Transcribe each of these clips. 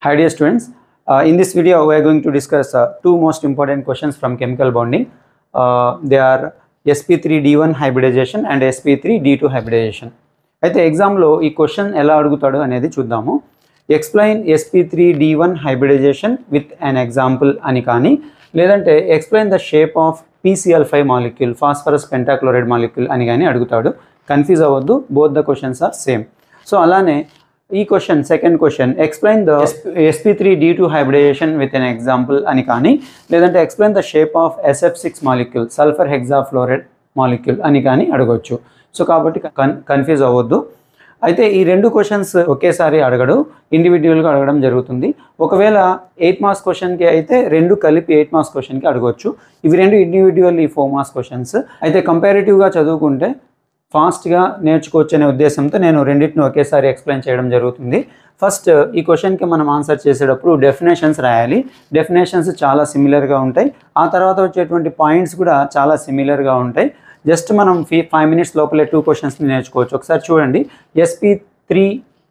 Hi dear students, uh, in this video we are going to discuss uh, two most important questions from chemical bonding. Uh, they are sp3d1 hybridization and sp3d2 hybridization. అయితే ఎగ్జామ్లో ఈ question ఎలా అడుగుతాడు అనేది చూద్దాము explain SP D one hybridization with an example అని కానీ లేదంటే explain the shape of PCL five molecule phosphorus pentachloride molecule అని కానీ అడుగుతాడు కన్ఫ్యూజ్ అవ్వద్దు both the questions are same so అలానే ఈ question second question explain the SP three D two hybridization with an example అని కానీ లేదంటే explain the shape of SF six molecule sulphur hexafluoride molecule అని కానీ అడగవచ్చు సో కాబట్టి కన్ కన్ఫ్యూజ్ అవ్వద్దు అయితే ఈ రెండు క్వశ్చన్స్ ఒకేసారి అడగడు ఇండివిజువల్గా అడగడం జరుగుతుంది ఒకవేళ ఎయిట్ మార్క్స్ క్వశ్చన్కి అయితే రెండు కలిపి ఎయిట్ మార్క్స్ క్వశ్చన్కి అడగవచ్చు ఇవి రెండు ఇండివిజువల్ ఈ ఫోర్ మార్క్స్ క్వశ్చన్స్ అయితే కంపారిటివ్గా చదువుకుంటే ఫాస్ట్గా నేర్చుకోవచ్చు అనే ఉద్దేశంతో నేను రెండింటిని ఒకేసారి ఎక్స్ప్లెయిన్ చేయడం జరుగుతుంది ఫస్ట్ ఈ క్వశ్చన్కి మనం ఆన్సర్ చేసేటప్పుడు డెఫినేషన్స్ రాయాలి డెఫినేషన్స్ చాలా సిమిలర్గా ఉంటాయి ఆ తర్వాత వచ్చేటువంటి పాయింట్స్ కూడా చాలా సిమిలర్గా ఉంటాయి జస్ట్ మనం ఫీ ఫైవ్ మినిట్స్ లోపలే టూ క్వశ్చన్స్ని నేర్చుకోవచ్చు ఒకసారి చూడండి SP three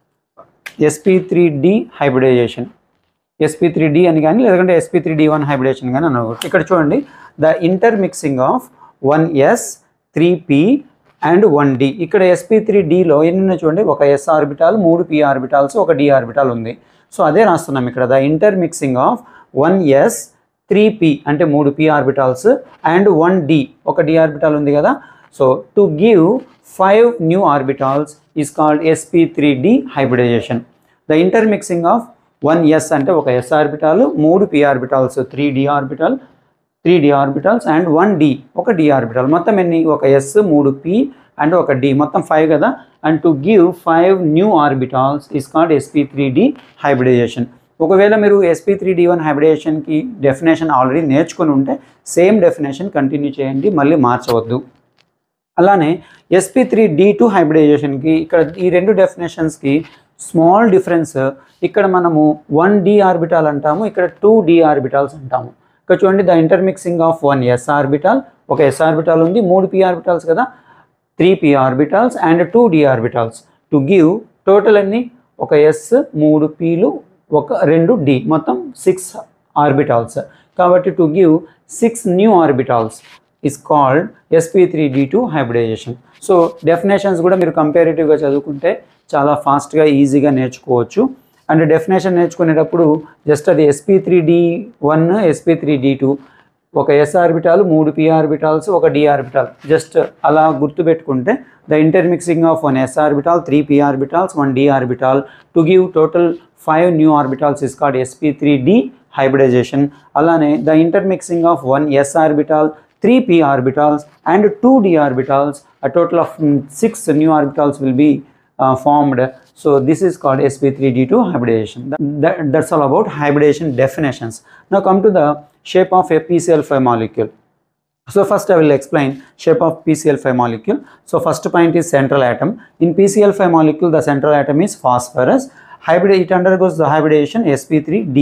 SP three D hybridization SP three D అని కానీ లేదంటే SP three D one hybridization కానీ అనవచ్చు ఇక్కడ చూడండి the intermixing of one S three P and one D ఇక్కడ ఎస్పీ త్రీ డిలో ఎన్ని ఉన్నాయి చూడండి ఒక ఎస్ ఆర్బిటాల్ మూడు పి ఆర్బిటాల్స్ ఒక డి ఆర్బిటాల్ ఉంది సో అదే రాస్తున్నాం ఇక్కడ the intermixing of one S three P అంటే మూడు P orbitals and one D ఒక డి ఆర్బిటాల్ ఉంది కదా so to give five new orbitals is called SP three D hybridization the intermixing of one S అంటే ఒక S orbital మూడు P orbitals three D orbital three D orbitals and one D ఒక D orbital మొత్తం ఎన్ని ఒక S మూడు P and ఒక D మొత్తం ఫైవ్ కదా and to give five new orbitals is called SP three D hybridization ఒకవేళ మీరు ఎస్పీ త్రీ డి వన్ హైబ్రిడేషన్కి డెఫినేషన్ ఆల్రెడీ నేర్చుకుని ఉంటే సేమ్ డెఫినేషన్ కంటిన్యూ చేయండి మళ్ళీ మార్చవద్దు అలానే ఎస్పీ త్రీ డి టూ హైబ్రిడైజేషన్కి ఇక్కడ ఈ రెండు డెఫినేషన్స్కి స్మాల్ డిఫరెన్స్ ఇక్కడ మనము వన్ డి ఆర్బిటాల్ అంటాము ఇక్కడ టూ డి ఆర్బిటాల్స్ అంటాము ఇక్కడ చూడండి the intermixing of one S orbital ఒక ఎస్ ఆర్బిటాల్ ఉంది మూడు పి ఆర్బిటాల్స్ కదా three P orbitals and two D orbitals to give total అన్ని ఒక ఎస్ మూడు పీలు ఒక రెండు డి మొత్తం సిక్స్ ఆర్బిటాల్స్ కాబట్టి to give six new orbitals is called SP three D two hybridization so definitions కూడా మీరు కంపారిటివ్గా చదువుకుంటే చాలా ఫాస్ట్గా ఈజీగా నేర్చుకోవచ్చు అండ్ డెఫినేషన్ నేర్చుకునేటప్పుడు జస్ట్ అది SP three D one SP three D two ఒక ఎస్ ఆర్బిటాల్ మూడు పి ఆర్బిటాల్స్ ఒక డి ఆర్బిటాల్ జస్ట్ అలా గుర్తుపెట్టుకుంటే the intermixing of one S orbital three P orbitals one D orbital to give total five new orbitals is called SP three D hybridization అలానే the intermixing of one S orbital three P orbitals and two D orbitals a total of mm, six new orbitals will be uh, formed. So this is called sp3d2 hybridization. That, that, that's all about hybridization definitions. Now come to the shape of a PCl5 molecule. So first I will explain shape of PCl5 molecule. So first point is central atom. In PCl5 molecule the central atom is phosphorus. Hybrid it undergoes the hybridization sp3d.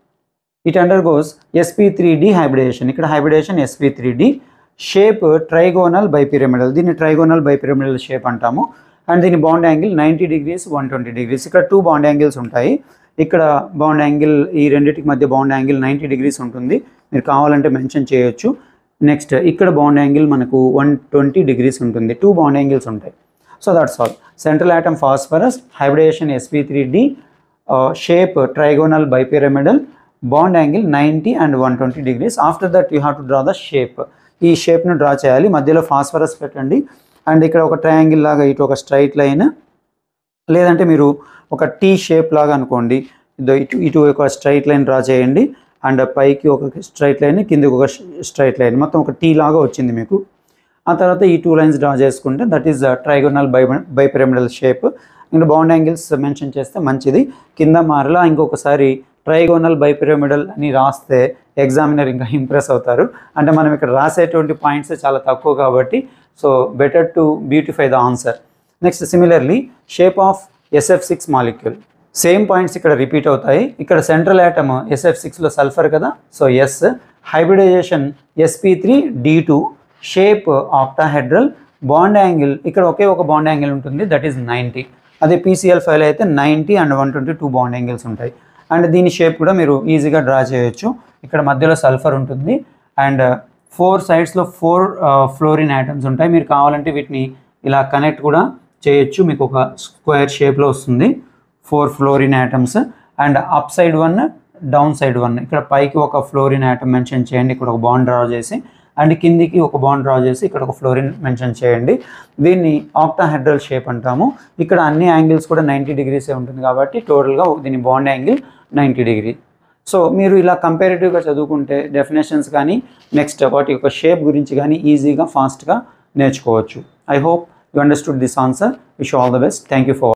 It undergoes sp3d hybridization. ఇక్కడ hybridization sp3d. Shape trigonal bipyramidal దీన్ని trigonal bipyramidal shape అంటాము and దీని bond angle ninety degrees one twenty degrees ఇక్కడ two bond angles ఉంటాయి ఇక్కడ bond angle ఈ రెండింటికి మధ్య బాండ్ యాంగిల్ నైంటీ డిగ్రీస్ ఉంటుంది మీరు కావాలంటే మెన్షన్ చేయొచ్చు నెక్స్ట్ ఇక్కడ బాండ్ యాంగిల్ మనకు వన్ ట్వంటీ డిగ్రీస్ ఉంటుంది టూ బాండ్ యాంగిల్స్ ఉంటాయి so that's all central atom phosphorus hybridization SP three D shape trigonal bipyramidal bond angle ninety and one twenty degrees after that you have to draw the shape ఈ షేప్ను draw చేయాలి మధ్యలో phosphorus పెట్టండి and ఇక్కడ ఒక triangle లాగా ఇటు ఒక స్ట్రైట్ లైన్ లేదంటే మీరు ఒక టీ షేప్ లాగా అనుకోండి ఇదో ఇటు ఇటు ఒక స్ట్రైట్ లైన్ డ్రా చేయండి అండ్ పైకి ఒక స్ట్రైట్ లైన్ కిందకి ఒక స్ట్రైట్ లైన్ మొత్తం ఒక టీ లాగా వచ్చింది మీకు ఆ తర్వాత ఈ టూ లైన్స్ డ్రా చేసుకుంటే that is trigonal bi bipyramidal shape ఇంకా బాండ్ యాంగిల్స్ మెన్షన్ చేస్తే మంచిది కింద మరలా ఇంకొకసారి ట్రైగోనల్ బైపిరమిడల్ అని రాస్తే ఎగ్జామినర్ ఇంకా ఇంప్రెస్ అవుతారు అంటే మనం ఇక్కడ రాసేటువంటి పాయింట్స్ చాలా తక్కువ కాబట్టి so better to beautify the answer next similarly shape of SF six molecule same points ఇక్కడ రిపీట్ అవుతాయి ఇక్కడ సెంట్రల్ యాటమ్ ఎస్ఎఫ్ సిక్స్లో సల్ఫర్ కదా so S hybridization SP three D two shape octahedral bond angle ఇక్కడ ఒకే ఒక bond angle ఉంటుంది that is ninety అదే పీసీఎల్ ఫైల్ అయితే ninety and one twenty two bond angles ఉంటాయి అండ్ దీని షేప్ కూడా మీరు ఈజీగా డ్రా చేయొచ్చు ఇక్కడ మధ్యలో సల్ఫర్ ఉంటుంది అండ్ ఫోర్ సైడ్స్లో ఫోర్ ఫ్లోరిన్ ఐటమ్స్ ఉంటాయి మీరు కావాలంటే వీటిని ఇలా కనెక్ట్ కూడా చేయొచ్చు మీకు ఒక స్క్వేర్ షేప్లో వస్తుంది four fluorine atoms and up side one down side one ఇక్కడ పైకి ఒక ఫ్లోరిన్ ఐటమ్ మెన్షన్ చేయండి ఇక్కడ ఒక బాండ్ డ్రా చేసి అండ్ కిందికి ఒక బాండ్ డ్రా చేసి ఇక్కడ ఒక ఫ్లోరిన్ మెన్షన్ చేయండి దీన్ని ఆక్టాహెడ్రల్ షేప్ అంటాము ఇక్కడ అన్ని యాంగిల్స్ కూడా నైంటీ డిగ్రీసే ఉంటుంది కాబట్టి టోటల్గా దీని bond angle ninety degree so మీరు ఇలా కంపారిటివ్గా చదువుకుంటే డెఫినేషన్స్ కానీ నెక్స్ట్ వాటి యొక్క షేప్ గురించి కానీ ఈజీగా ఫాస్ట్గా నేర్చుకోవచ్చు I hope you understood this answer wish all the best thank you for